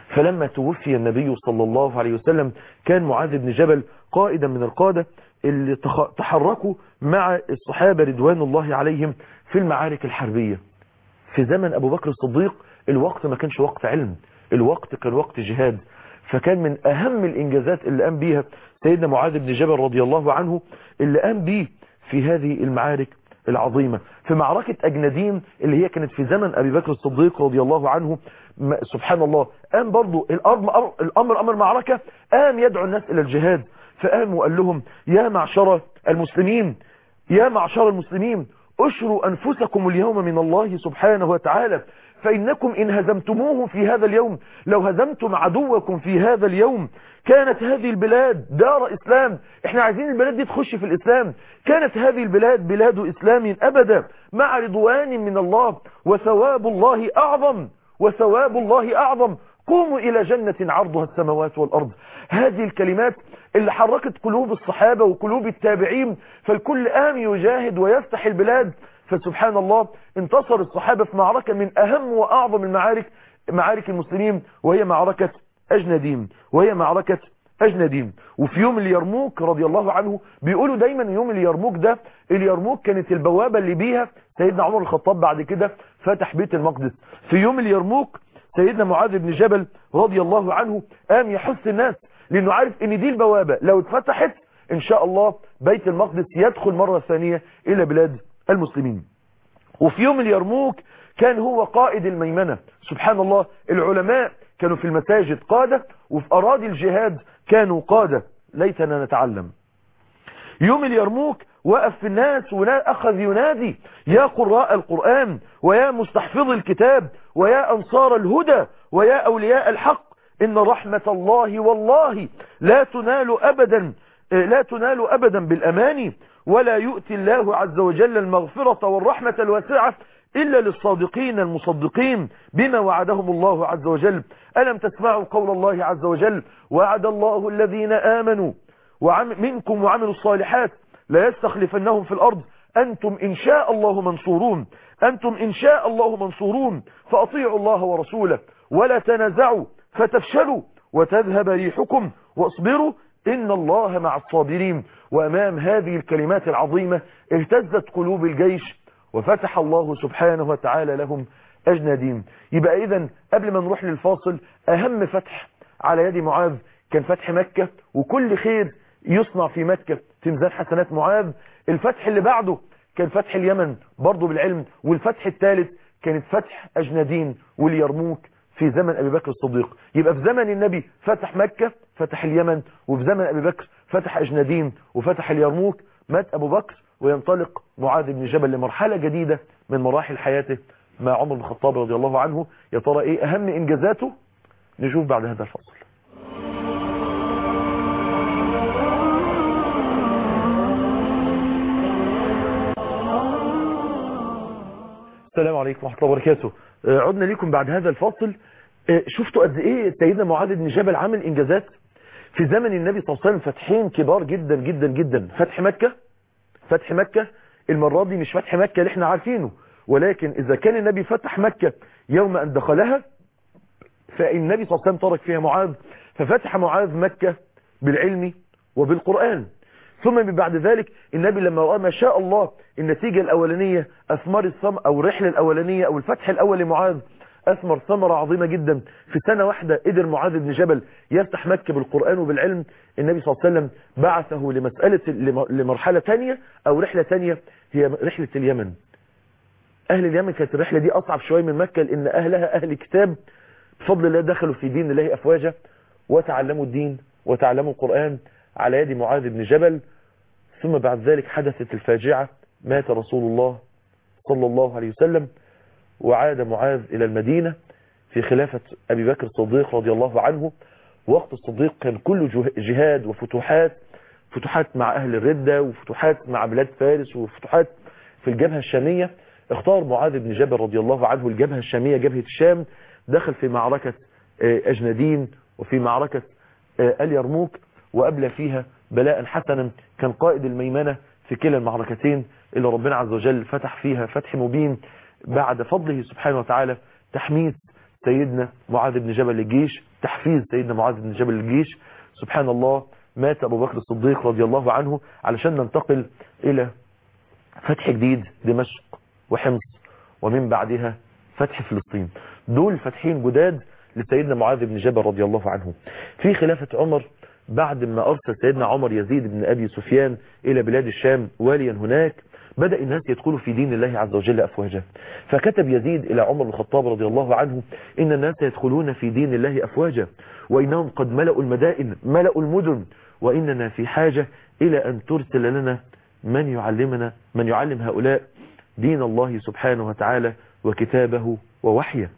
فلما توفي النبي صلى الله عليه وسلم كان معاذ بن جبل قائدا من القادة اللي تحركوا مع الصحابة رضوان الله عليهم في المعارك الحربية في زمن أبو بكر الصديق الوقت ما كانش وقت علم الوقت كان وقت جهاد فكان من أهم الإنجازات اللي قام بيها سيدنا معاذ بن جبل رضي الله عنه اللي قام بيه في هذه المعارك العظيمة في معركة أجندين اللي هي كانت في زمن أبي بكر الصديق رضي الله عنه سبحان الله قام برضو الأمر, الأمر أمر معركة قام يدعو الناس إلى الجهاد فقام وقال لهم يا معشر المسلمين يا معشر المسلمين اشروا أنفسكم اليوم من الله سبحانه وتعالى فإنكم إن هزمتموه في هذا اليوم لو هزمتم عدوكم في هذا اليوم كانت هذه البلاد دار إسلام احنا عايزين البلاد دي تخش في الإسلام كانت هذه البلاد بلاد إسلام أبدا مع رضوان من الله وثواب الله أعظم وثواب الله أعظم قوموا إلى جنة عرضها السماوات والأرض هذه الكلمات اللي حركت قلوب الصحابة وقلوب التابعين فالكل قام يجاهد ويفتح البلاد فسبحان الله انتصر الصحابة في معركة من أهم وأعظم المعارك معارك المسلمين وهي معركة أجندين وهي معركة أجندين وفي يوم اليرموك رضي الله عنه بيقولوا دايما يوم اليرموك ده اليرموك كانت البوابة اللي بيها سيدنا عمر الخطاب بعد كده فتح بيت المقدس في يوم اليرموك سيدنا معاذ بن جبل رضي الله عنه قام يحث الناس لأنه عارف ان دي البوابة لو اتفتحت ان شاء الله بيت المقدس يدخل مرة ثانية الى بلاد المسلمين وفي يوم اليرموك كان هو قائد الميمنة سبحان الله العلماء كانوا في المساجد قادة وفي أراضي الجهاد كانوا قادة ليتنا نتعلم يوم اليرموك وقف في الناس وأخذ ينادي يا قراء القرآن ويا مستحفظ الكتاب ويا أنصار الهدى ويا أولياء الحق إن رحمة الله والله لا تنال أبدا لا تنال أبدا بالأماني ولا يؤتي الله عز وجل المغفرة والرحمة الواسعة إلا للصادقين المصدقين بما وعدهم الله عز وجل ألم تسمعوا قول الله عز وجل وعد الله الذين آمنوا وعم منكم وعملوا الصالحات لا يستخلفنهم في الأرض أنتم إن شاء الله منصورون أنتم إن شاء الله منصورون فأطيعوا الله ورسوله ولا تنازعوا فتفشلوا وتذهب ريحكم واصبروا إن الله مع الصابرين وأمام هذه الكلمات العظيمة اهتزت قلوب الجيش وفتح الله سبحانه وتعالى لهم أجنادين يبقى إذا قبل ما نروح للفاصل أهم فتح على يد معاذ كان فتح مكة وكل خير يصنع في مكة في ميزان حسنات معاذ الفتح اللي بعده كان فتح اليمن برضه بالعلم والفتح الثالث كانت فتح أجنادين واليرموك في زمن أبي بكر الصديق يبقى في زمن النبي فتح مكة فتح اليمن وفي زمن أبي بكر فتح أجنادين وفتح اليرموك مات أبو بكر وينطلق معاذ بن جبل لمرحلة جديدة من مراحل حياته مع عمر بن الخطاب رضي الله عنه يا ترى ايه اهم انجازاته نشوف بعد هذا الفصل السلام عليكم ورحمة الله وبركاته عدنا لكم بعد هذا الفصل شفتوا قد ايه سيدنا معاذ بن جبل عامل انجازات في زمن النبي صلى الله عليه وسلم فتحين كبار جدا جدا جدا فتح مكة فتح مكة المرة دي مش فتح مكة اللي احنا عارفينه ولكن إذا كان النبي فتح مكة يوم أن دخلها فالنبي صلى الله عليه وسلم ترك فيها معاذ ففتح معاذ مكة بالعلم وبالقرآن ثم من بعد ذلك النبي لما رأى ما شاء الله النتيجة الأولانية أثمر الثم أو الرحلة الأولانية أو الفتح الأول لمعاذ أثمر ثمرة عظيمة جدا في سنة واحدة قدر معاذ بن جبل يفتح مكة بالقرآن وبالعلم النبي صلى الله عليه وسلم بعثه لمسألة لمرحلة تانية أو رحلة تانية هي رحلة اليمن أهل اليمن كانت الرحلة دي أصعب شوية من مكة لأن أهلها أهل كتاب بفضل الله دخلوا في دين الله أفواجا وتعلموا الدين وتعلموا القرآن على يد معاذ بن جبل ثم بعد ذلك حدثت الفاجعة مات رسول الله صلى الله عليه وسلم وعاد معاذ إلى المدينة في خلافة أبي بكر الصديق رضي الله عنه وقت الصديق كان كله جهاد وفتوحات فتوحات مع أهل الردة وفتوحات مع بلاد فارس وفتوحات في الجبهة الشامية اختار معاذ بن جبل رضي الله عنه الجبهة الشامية جبهة الشام دخل في معركة أجندين وفي معركة اليرموك وأبلى فيها بلاء حسنا كان قائد الميمنة في كلا المعركتين اللي ربنا عز وجل فتح فيها فتح مبين بعد فضله سبحانه وتعالى تحميس سيدنا معاذ بن جبل للجيش تحفيز سيدنا معاذ بن جبل للجيش سبحان الله مات أبو بكر الصديق رضي الله عنه علشان ننتقل إلى فتح جديد دمشق وحمص ومن بعدها فتح فلسطين دول فتحين جداد لسيدنا معاذ بن جبل رضي الله عنه في خلافة عمر بعد ما أرسل سيدنا عمر يزيد بن أبي سفيان إلى بلاد الشام واليا هناك بدأ الناس يدخلوا في دين الله عز وجل أفواجا فكتب يزيد إلى عمر بن الخطاب رضي الله عنه إن الناس يدخلون في دين الله أفواجا وإنهم قد ملأوا المدائن ملأوا المدن وإننا في حاجة إلى أن ترسل لنا من يعلمنا من يعلم هؤلاء دين الله سبحانه وتعالى وكتابه ووحيه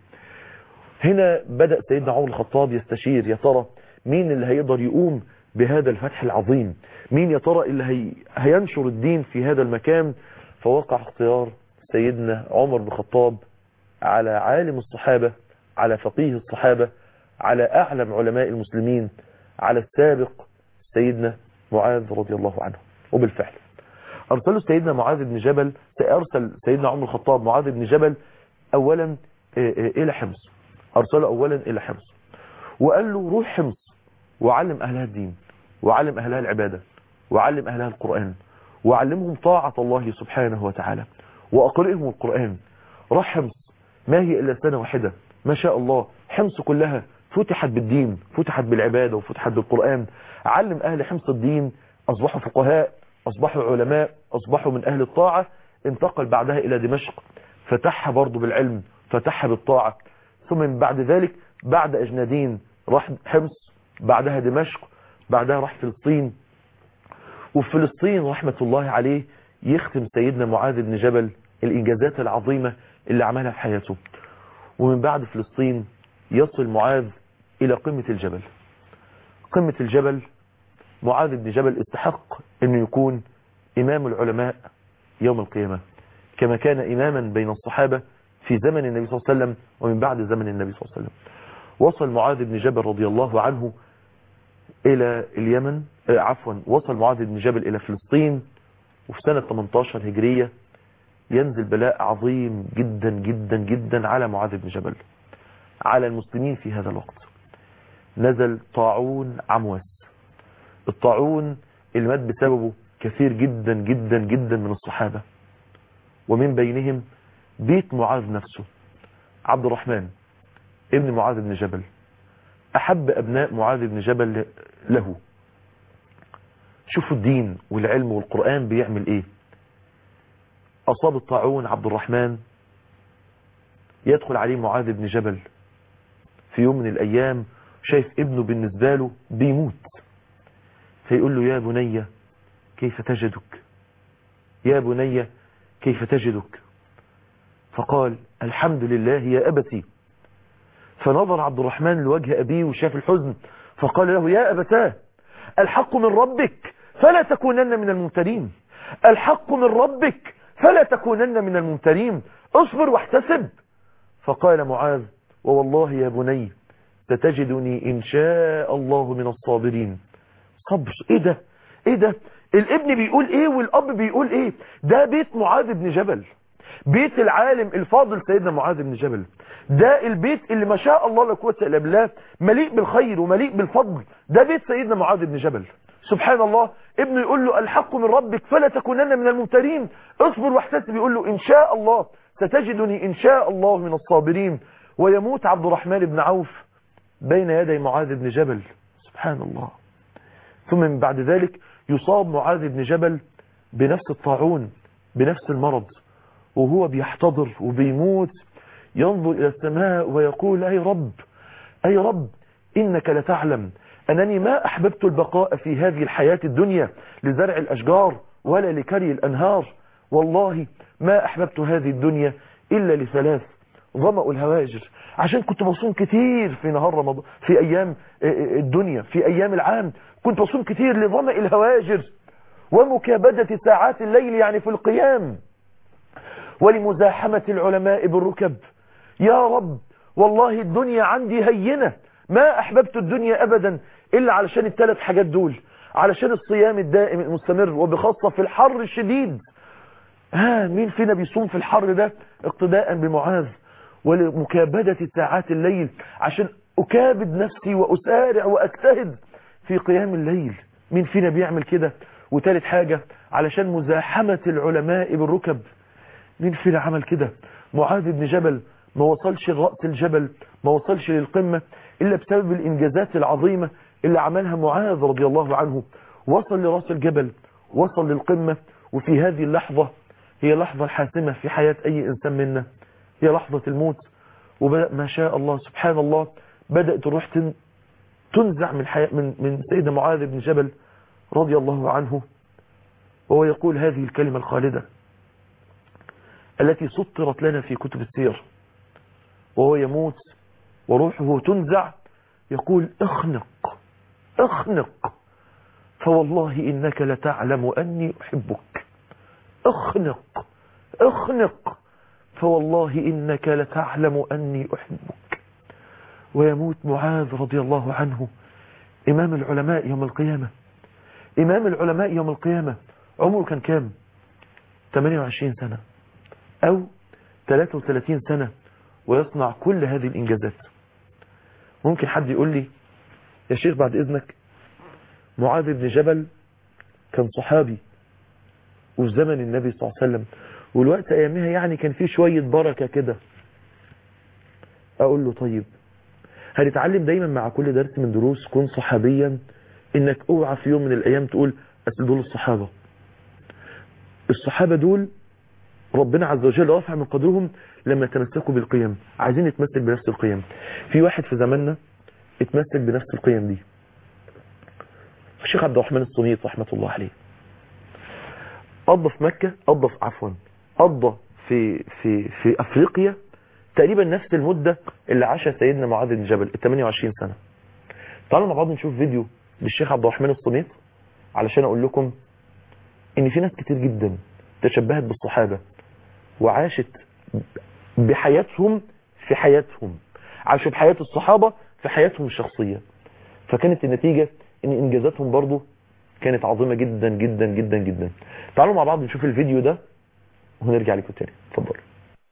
هنا بدأ سيدنا عمر الخطاب يستشير يا ترى مين اللي هيقدر يقوم بهذا الفتح العظيم مين يا ترى اللي هي هينشر الدين في هذا المكان فوقع اختيار سيدنا عمر بن الخطاب على عالم الصحابة على فقيه الصحابة على أعلم علماء المسلمين على السابق سيدنا معاذ رضي الله عنه وبالفعل أرسله سيدنا معاذ بن جبل أرسل سيدنا عمر الخطاب معاذ بن جبل أولا إلى حمص أرسله أولا إلى حمص وقال له روح حمص وعلم أهلها الدين وعلم أهلها العبادة وعلم أهلها القرآن وعلمهم طاعة الله سبحانه وتعالى وأقرئهم القرآن راح حمص ما هي إلا سنة واحدة ما شاء الله حمص كلها فتحت بالدين فتحت بالعبادة وفتحت بالقرآن علم أهل حمص الدين أصبحوا فقهاء أصبحوا علماء أصبحوا من أهل الطاعة انتقل بعدها إلى دمشق فتحها برضه بالعلم فتحها بالطاعة ثم من بعد ذلك بعد أجنادين راح حمص بعدها دمشق بعدها راح فلسطين وفي فلسطين رحمة الله عليه يختم سيدنا معاذ بن جبل الإنجازات العظيمة اللي عملها في حياته ومن بعد فلسطين يصل معاذ إلى قمة الجبل قمة الجبل معاذ بن جبل استحق أنه يكون إمام العلماء يوم القيامة كما كان إماما بين الصحابة في زمن النبي صلى الله عليه وسلم ومن بعد زمن النبي صلى الله عليه وسلم وصل معاذ بن جبل رضي الله عنه إلى اليمن عفوا وصل معاذ بن جبل إلى فلسطين وفي سنة 18 هجرية ينزل بلاء عظيم جدا جدا جدا على معاذ بن جبل على المسلمين في هذا الوقت نزل طاعون عمواس الطاعون اللي مات بسببه كثير جدا جدا جدا من الصحابة ومن بينهم بيت معاذ نفسه عبد الرحمن ابن معاذ بن جبل أحب أبناء معاذ بن جبل له شوفوا الدين والعلم والقرآن بيعمل إيه أصاب الطاعون عبد الرحمن يدخل عليه معاذ بن جبل في يوم من الأيام شايف ابنه بالنسبة له بيموت فيقول له يا بني كيف تجدك يا بني كيف تجدك فقال الحمد لله يا أبتي فنظر عبد الرحمن لوجه أبيه وشاف الحزن فقال له يا أبتاه الحق من ربك فلا تكونن من الممترين الحق من ربك فلا تكونن من الممترين اصبر واحتسب فقال معاذ ووالله يا بني ستجدني إن شاء الله من الصابرين صبر ايه ده ايه ده الابن بيقول ايه والاب بيقول ايه ده بيت معاذ بن جبل بيت العالم الفاضل سيدنا معاذ بن جبل ده البيت اللي ما شاء الله لا قوه الا بالله مليء بالخير ومليء بالفضل ده بيت سيدنا معاذ بن جبل سبحان الله ابنه يقول له الحق من ربك فلا تكونن من الممترين اصبر واحتسب يقول له ان شاء الله ستجدني ان شاء الله من الصابرين ويموت عبد الرحمن بن عوف بين يدي معاذ بن جبل سبحان الله ثم من بعد ذلك يصاب معاذ بن جبل بنفس الطاعون بنفس المرض وهو بيحتضر وبيموت ينظر إلى السماء ويقول أي رب أي رب إنك لتعلم أنني ما أحببت البقاء في هذه الحياة الدنيا لزرع الأشجار ولا لكري الأنهار والله ما أحببت هذه الدنيا إلا لثلاث ظمأ الهواجر عشان كنت بصوم كتير في نهار رمضان في أيام الدنيا في أيام العام كنت بصوم كتير لظمأ الهواجر ومكابدة ساعات الليل يعني في القيام ولمزاحمة العلماء بالركب يا رب والله الدنيا عندي هينة ما أحببت الدنيا أبدا إلا علشان الثلاث حاجات دول علشان الصيام الدائم المستمر وبخاصة في الحر الشديد ها مين فينا بيصوم في الحر ده اقتداء بمعاذ ولمكابدة ساعات الليل عشان أكابد نفسي وأسارع وأجتهد في قيام الليل مين فينا بيعمل كده وتالت حاجة علشان مزاحمة العلماء بالركب مين فينا عمل كده معاذ بن جبل ما وصلش لرأس الجبل ما وصلش للقمة إلا بسبب الإنجازات العظيمة اللي عملها معاذ رضي الله عنه وصل لرأس الجبل وصل للقمة وفي هذه اللحظة هي لحظة الحاسمة في حياة أي إنسان منا هي لحظة الموت وبدأ ما شاء الله سبحان الله بدأت الروح تن- تنزع من, حياة من, من سيدنا معاذ بن جبل رضي الله عنه وهو يقول هذه الكلمة الخالدة التي سطرت لنا في كتب السير وهو يموت وروحه تنزع يقول اخنق اخنق فوالله إنك لتعلم أني أحبك اخنق اخنق فوالله إنك لتعلم أني أحبك ويموت معاذ رضي الله عنه إمام العلماء يوم القيامة إمام العلماء يوم القيامة عمره كان كام 28 سنة أو 33 سنة ويصنع كل هذه الإنجازات ممكن حد يقول لي يا شيخ بعد إذنك معاذ بن جبل كان صحابي وفي زمن النبي صلى الله عليه وسلم والوقت أيامها يعني كان فيه شوية بركة كده أقول له طيب هنتعلم دايما مع كل درس من دروس كن صحابيا انك اوعى في يوم من الايام تقول اصل دول الصحابة الصحابة دول ربنا عز وجل رفع من قدرهم لما تمسكوا بالقيم عايزين نتمثل بنفس القيم في واحد في زماننا اتمثل بنفس القيم دي الشيخ عبد الرحمن الصنيط رحمة الله عليه قضى في مكة قضى في عفوا قضى في في في افريقيا تقريبا نفس المدة اللي عاشها سيدنا معاذ بن جبل ال 28 سنة تعالوا مع بعض نشوف فيديو للشيخ عبد الرحمن الصميت علشان اقول لكم ان في ناس كتير جدا تشبهت بالصحابة وعاشت بحياتهم في حياتهم عاشوا بحياة الصحابة في حياتهم الشخصية فكانت النتيجة ان انجازاتهم برضو كانت عظيمة جدا جدا جدا جدا تعالوا مع بعض نشوف الفيديو ده وهنرجع لكم تاني اتفضلوا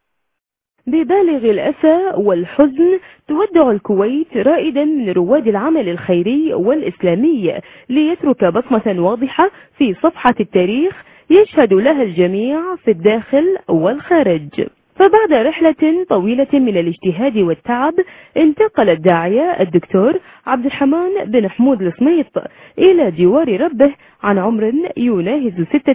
ببالغ الأسى والحزن تودع الكويت رائدا من رواد العمل الخيري والإسلامي ليترك بصمة واضحة في صفحة التاريخ يشهد لها الجميع في الداخل والخارج فبعد رحلة طويلة من الاجتهاد والتعب انتقل الداعية الدكتور عبد الرحمن بن حمود الصميط إلى جوار ربه عن عمر يناهز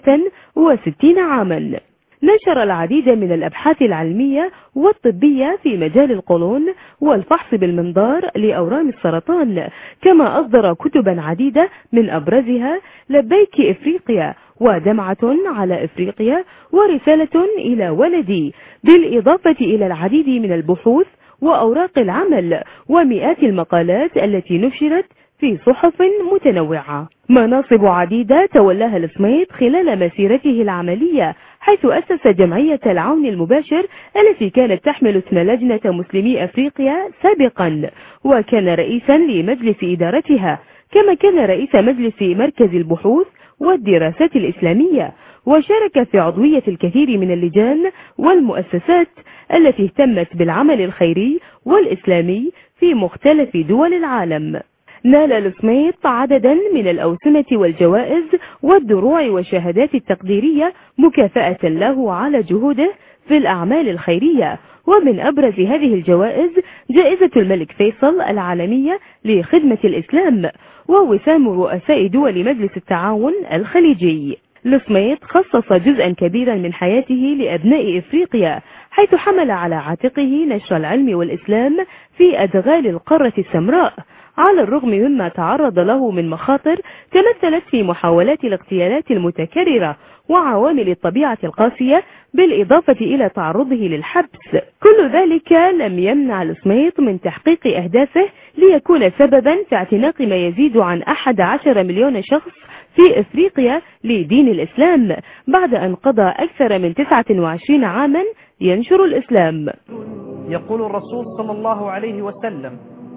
66 عاما نشر العديد من الأبحاث العلمية والطبية في مجال القولون والفحص بالمنظار لأورام السرطان كما أصدر كتبا عديدة من أبرزها لبيك إفريقيا ودمعة على إفريقيا ورسالة إلى ولدي بالإضافة إلى العديد من البحوث وأوراق العمل ومئات المقالات التي نشرت في صحف متنوعة مناصب عديدة تولاها السميط خلال مسيرته العملية حيث أسس جمعية العون المباشر التي كانت تحمل اسم لجنة مسلمي أفريقيا سابقا وكان رئيسا لمجلس إدارتها كما كان رئيس مجلس مركز البحوث والدراسات الإسلامية وشارك في عضوية الكثير من اللجان والمؤسسات التي اهتمت بالعمل الخيري والإسلامي في مختلف دول العالم نال السميط عددا من الأوسمة والجوائز والدروع والشهادات التقديرية مكافأة له على جهوده في الأعمال الخيرية ومن أبرز هذه الجوائز جائزة الملك فيصل العالمية لخدمة الإسلام ووسام رؤساء دول مجلس التعاون الخليجي لسميط خصص جزءا كبيرا من حياته لأبناء إفريقيا حيث حمل على عاتقه نشر العلم والإسلام في أدغال القارة السمراء على الرغم مما تعرض له من مخاطر تمثلت في محاولات الاغتيالات المتكررة وعوامل الطبيعة القاسية بالإضافة إلى تعرضه للحبس كل ذلك لم يمنع السميط من تحقيق أهدافه ليكون سببا في اعتناق ما يزيد عن 11 مليون شخص في إفريقيا لدين الإسلام بعد أن قضى أكثر من 29 عاما ينشر الإسلام يقول الرسول صلى الله عليه وسلم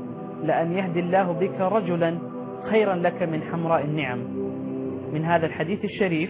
لأن يهدي الله بك رجلا خيرا لك من حمراء النعم من هذا الحديث الشريف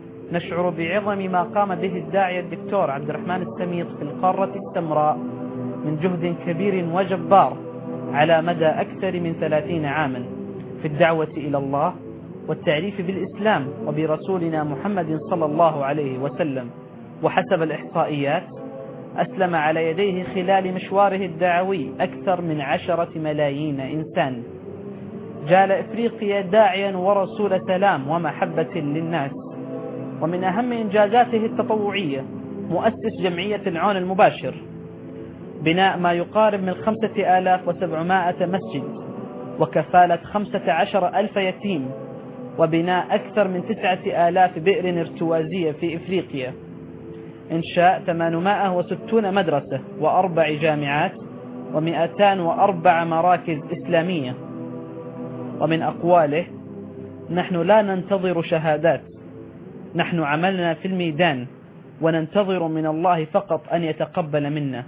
نشعر بعظم ما قام به الداعية الدكتور عبد الرحمن السميط في القارة السمراء من جهد كبير وجبار على مدى أكثر من ثلاثين عاما في الدعوة إلى الله والتعريف بالإسلام وبرسولنا محمد صلى الله عليه وسلم وحسب الإحصائيات أسلم على يديه خلال مشواره الدعوي أكثر من عشرة ملايين إنسان جال إفريقيا داعيا ورسول سلام ومحبة للناس ومن أهم إنجازاته التطوعية مؤسس جمعية العون المباشر بناء ما يقارب من خمسة آلاف وسبعمائة مسجد وكفالة خمسة عشر ألف يتيم وبناء أكثر من تسعة آلاف بئر ارتوازية في إفريقيا إنشاء 860 مدرسة وأربع جامعات و204 مراكز إسلامية ومن أقواله نحن لا ننتظر شهادات نحن عملنا في الميدان وننتظر من الله فقط أن يتقبل منا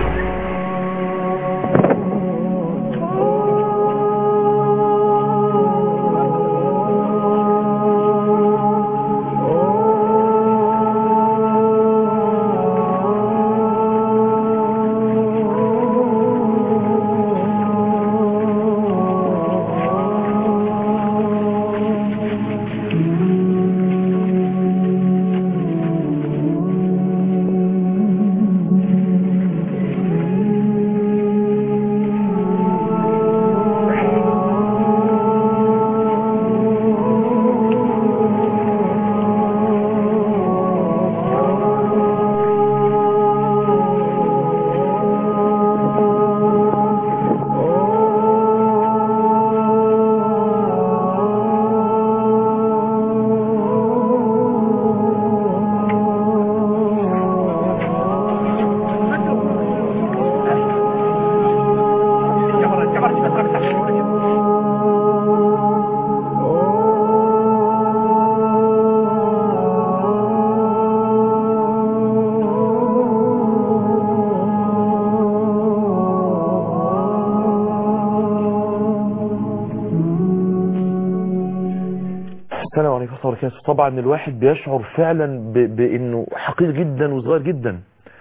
السلام عليكم ورحمة الله وبركاته طبعا الواحد بيشعر فعلا ب- بانه حقير جدا وصغير جدا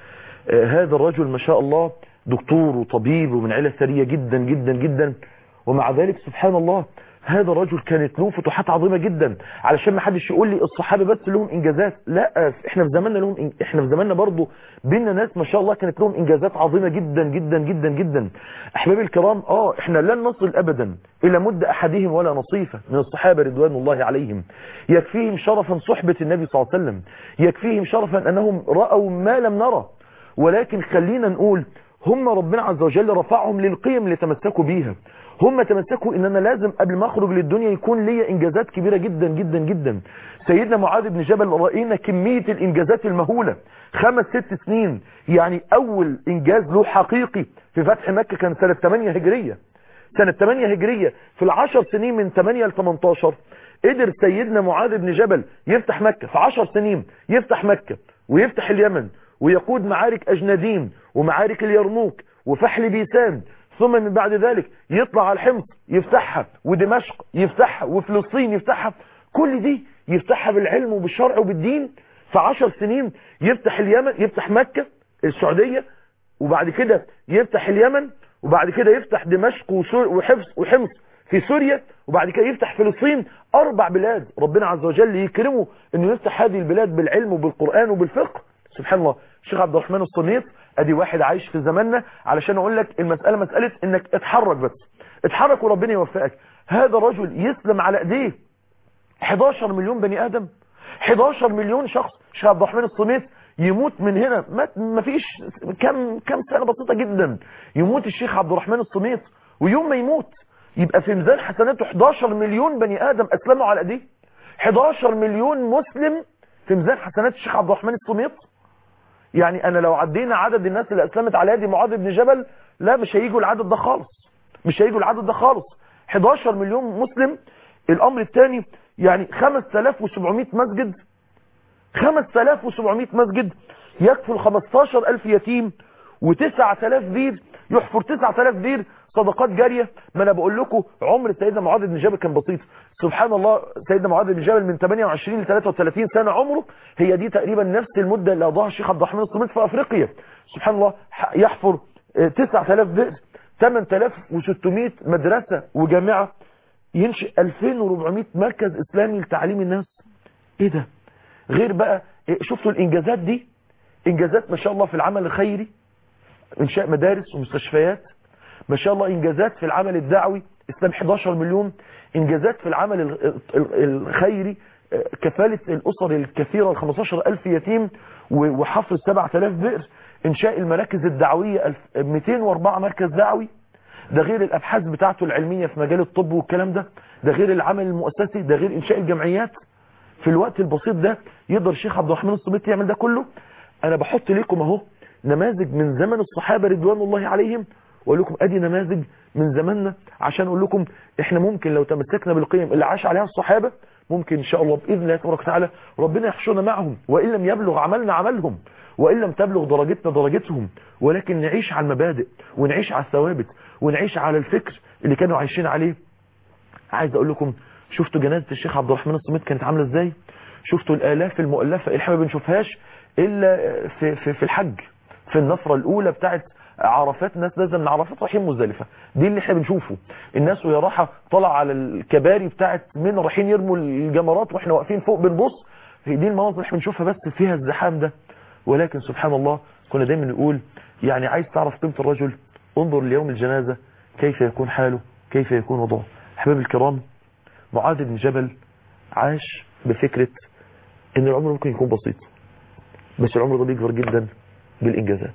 آه، هذا الرجل ما شاء الله دكتور وطبيب ومن عيلة ثرية جدا جدا جدا ومع ذلك سبحان الله هذا الرجل كانت له فتوحات عظيمة جدا علشان ما حدش يقول لي الصحابة بس لهم انجازات لا احنا في زماننا لهم إن- احنا في زماننا برضو بينا ناس ما شاء الله كانت لهم انجازات عظيمة جدا جدا جدا جدا احبابي الكرام اه احنا لن نصل ابدا الى مد احدهم ولا نصيفة من الصحابة رضوان الله عليهم يكفيهم شرفا صحبة النبي صلى الله عليه وسلم يكفيهم شرفا انهم رأوا ما لم نرى ولكن خلينا نقول هم ربنا عز وجل رفعهم للقيم اللي تمسكوا بيها هم تمسكوا ان انا لازم قبل ما اخرج للدنيا يكون ليا انجازات كبيرة جدا جدا جدا سيدنا معاذ بن جبل رأينا كمية الانجازات المهولة خمس ست سنين يعني اول انجاز له حقيقي في فتح مكة كان سنة 8 هجرية سنة 8 هجرية في العشر سنين من 8 ل 18 قدر سيدنا معاذ بن جبل يفتح مكة في 10 سنين يفتح مكة ويفتح اليمن ويقود معارك أجنادين ومعارك اليرموك وفحل بيسان ثم من بعد ذلك يطلع على الحمص يفتحها ودمشق يفتحها وفلسطين يفتحها كل دي يفتحها بالعلم وبالشرع وبالدين في 10 سنين يفتح اليمن يفتح مكة السعودية وبعد كده يفتح اليمن وبعد كده يفتح دمشق وسور- وحفص وحمص في سوريا وبعد كده يفتح فلسطين اربع بلاد ربنا عز وجل يكرمه انه يفتح هذه البلاد بالعلم وبالقرآن وبالفقه سبحان الله الشيخ عبد الرحمن الصنيط ادي واحد عايش في زماننا علشان اقول لك المسألة مسألة انك اتحرك بس اتحرك وربنا يوفقك هذا رجل يسلم على ايديه 11 مليون بني ادم 11 مليون شخص الشيخ عبد الرحمن الصميت يموت من هنا مات ما فيش كم كم سنه بسيطه جدا يموت الشيخ عبد الرحمن الصميت ويوم ما يموت يبقى في ميزان حسناته 11 مليون بني ادم اسلموا على ايديه 11 مليون مسلم في ميزان حسنات الشيخ عبد الرحمن الصميت يعني انا لو عدينا عدد الناس اللي اسلمت على يد معاذ بن جبل لا مش هيجوا العدد ده خالص مش هيجوا العدد ده خالص 11 مليون مسلم الامر الثاني يعني 5700 مسجد 5700 مسجد يكفل 15000 يتيم و9000 بير يحفر 9000 بير صدقات جارية ما انا بقول لكم عمر سيدنا معاذ بن جبل كان بسيط سبحان الله سيدنا معاذ بن جبل من 28 ل 33 سنة عمره هي دي تقريبا نفس المدة اللي قضاها الشيخ عبد الرحمن الصميت في افريقيا سبحان الله يحفر آه، 9000 بئر 8600 مدرسة وجامعة ينشئ 2400 مركز اسلامي لتعليم الناس ايه ده غير بقى إيه، شفتوا الانجازات دي انجازات ما شاء الله في العمل الخيري انشاء مدارس ومستشفيات ما شاء الله انجازات في العمل الدعوي اسلام 11 مليون انجازات في العمل ال- ال- الخيري آه، كفالة الاسر الكثيرة ال 15000 يتيم و- وحفر 7000 بئر انشاء المراكز الدعوية الف- 204 مركز دعوي ده غير الابحاث بتاعته العلمية في مجال الطب والكلام ده ده غير العمل المؤسسي ده غير انشاء الجمعيات في الوقت البسيط ده يقدر الشيخ عبد الرحمن الصبيط يعمل ده كله انا بحط لكم اهو نماذج من زمن الصحابة رضوان الله عليهم واقول لكم ادي نماذج من زماننا عشان اقول لكم احنا ممكن لو تمسكنا بالقيم اللي عاش عليها الصحابة ممكن ان شاء الله باذن الله تبارك وتعالى ربنا يحشرنا معهم وان لم يبلغ عملنا عملهم وان لم تبلغ درجتنا درجتهم ولكن نعيش على المبادئ ونعيش على الثوابت ونعيش على الفكر اللي كانوا عايشين عليه عايز اقول لكم شفتوا جنازة الشيخ عبد الرحمن الصميت كانت عاملة ازاي شفتوا الالاف المؤلفة اللي احنا ما بنشوفهاش الا في, في, في الحج في النفرة الاولى بتاعت عرفات ناس نازله من عرفات رايحين مزدلفه دي اللي احنا بنشوفه الناس وهي رايحه طالعه على الكباري بتاعت من رايحين يرموا الجمرات واحنا واقفين فوق بنبص هي دي المناظر اللي احنا بنشوفها بس فيها الزحام ده ولكن سبحان الله كنا دايما نقول يعني عايز تعرف قيمه الرجل انظر ليوم الجنازه كيف يكون حاله كيف يكون وضعه احبابي الكرام معاذ بن جبل عاش بفكرة ان العمر ممكن يكون بسيط بس العمر ده بيكبر جدا بالانجازات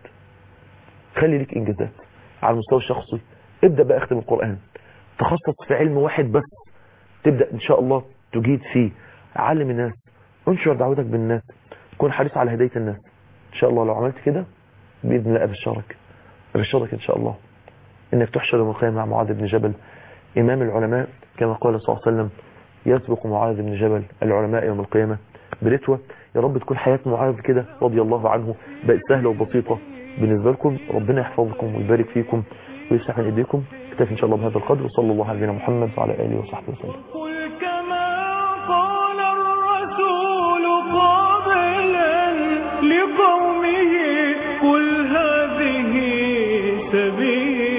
خلي ليك انجازات على المستوى الشخصي ابدأ بقى اختم القرآن تخصص في علم واحد بس تبدأ ان شاء الله تجيد فيه علم الناس انشر دعوتك بالناس كن حريص على هداية الناس ان شاء الله لو عملت كده بإذن الله أبشرك أبشرك ان شاء الله انك تحشر يوم القيامة مع معاذ بن جبل إمام العلماء كما قال صلى الله عليه وسلم يسبق معاذ بن جبل العلماء يوم القيامة برتوة يا رب تكون حياة معاذ كده رضي الله عنه بقت سهلة وبسيطة بالنسبة لكم ربنا يحفظكم ويبارك فيكم ويسعد ايديكم اكتفي ان شاء الله بهذا القدر وصلى الله على نبينا محمد وعلى اله وصحبه وسلم قل كما قال الرسول قابلا لقومه قل هذه سبيل